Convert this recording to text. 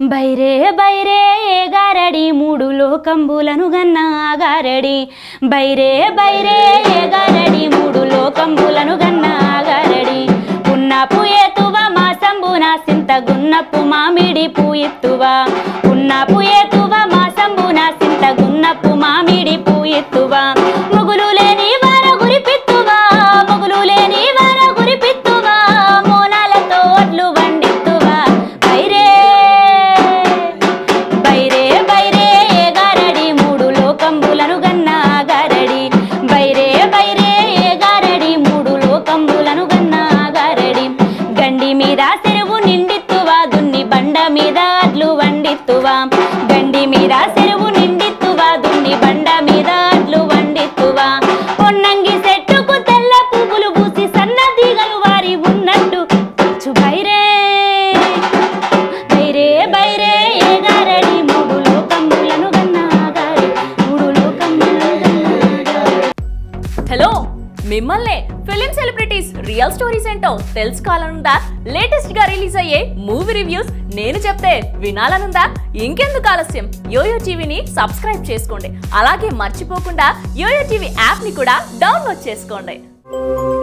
బైరే బైరే ఏ గారడి మూడు లోకంబులను గన్నా గారడి బైరే బైరే ఏ గారడి మూడు లోకంబులను గన్నా గారడి పున్నపు ఏతువ మా సంబున సింత గున్నపు మామిడి పూయిత్తువ పున్నపు ఏతువ మా సంబున సింత గున్నపు మామిడి పూయిత్తువ ముగులు లేని వార గురిపిత్తువా ముగులు లేని వార గురిపిత్తువా మోనాలతో ఒడ్లు వండిత్తువా బైరే బైరే బైరే ఏ గారడి మూడు లోకంబులను గన్నా గారడి బైరే బైరే ఏ గారడి మూడు లోకంబులను గన్నా గారడి గండి మీద చెరువు నిండిత్తువా దున్ని బండ మీద అడ్లు వండిత్తువా గండి మీద చెరువు నిండిత్తువా దున్ని బండ మీద అడ్లు వండిత్తువా పొన్నంగి చెట్టుకు తెల్ల పువ్వులు పూసి సన్నదీగలు వారి ఉన్నట్టు చు బైరే బైరే బైరే ఏ గారడి మూడు లోకంబులను గన్నా గారి మూడు లోకంబులను గన్నా గారి హలో మిమ్మల్నే ఫిలిం సెలబ్రిటీస్ రియల్ స్టోరీస్ ఏంటో తెలుసుకోవాలనుందా లేటెస్ట్ గా రిలీజ్ అయ్యే మూవీ రివ్యూస్ నేను చెప్తే వినాలనుందా ఇంకెందుకు ఆలస్యం యోయో టీవీని సబ్స్క్రైబ్ చేసుకోండి అలాగే మర్చిపోకుండా యోయో టీవీ యాప్ ని కూడా డౌన్లోడ్ చేసుకోండి